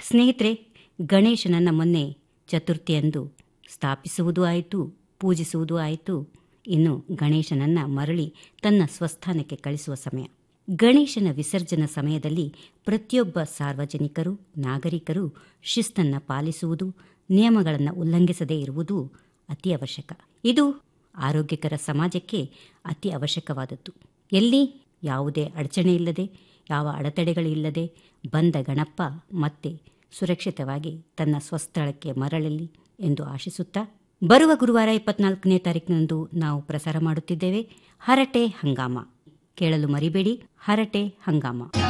ಸ್ನೇಹಿತರೆ ಗಣೇಶನನ್ನ ಮೊನ್ನೆ ಚತುರ್ಥಿಯಂದು ಸ್ಥಾಪಿಸುವುದೂ ಆಯಿತು ಪೂಜಿಸುವುದೂ ಆಯಿತು ಇನ್ನು ಗಣೇಶನನ್ನ ಮರಳಿ ತನ್ನ ಸ್ವಸ್ಥಾನಕ್ಕೆ ಕಳಿಸುವ ಸಮಯ ಗಣೇಶನ ವಿಸರ್ಜನಾ ಸಮಯದಲ್ಲಿ ಪ್ರತಿಯೊಬ್ಬ ಸಾರ್ವಜನಿಕರು ನಾಗರಿಕರು ಶಿಸ್ತನ್ನು ಪಾಲಿಸುವುದು ನಿಯಮಗಳನ್ನು ಉಲ್ಲಂಘಿಸದೇ ಇರುವುದು ಅತಿ ಅವಶ್ಯಕ ಇದು ಆರೋಗ್ಯಕರ ಸಮಾಜಕ್ಕೆ ಅತಿ ಅವಶ್ಯಕವಾದದ್ದು ಎಲ್ಲಿ ಯಾವುದೇ ಅಡಚಣೆ ಇಲ್ಲದೆ ಯಾವ ಅಡೆತಡೆಗಳಿಲ್ಲದೆ ಬಂದ ಗಣಪ ಮತ್ತೆ ಸುರಕ್ಷಿತವಾಗಿ ತನ್ನ ಸ್ವಸ್ಥಳಕ್ಕೆ ಮರಳಲಿ ಎಂದು ಆಶಿಸುತ್ತಾ ಬರುವ ಗುರುವಾರ ಇಪ್ಪತ್ನಾಲ್ಕನೇ ತಾರೀಕಿನಂದು ನಾವು ಪ್ರಸಾರ ಮಾಡುತ್ತಿದ್ದೇವೆ ಹರಟೆ ಹಂಗಾಮ ಕೇಳಲು ಮರಿಬೇಡಿ ಹರಟೆ ಹಂಗಾಮ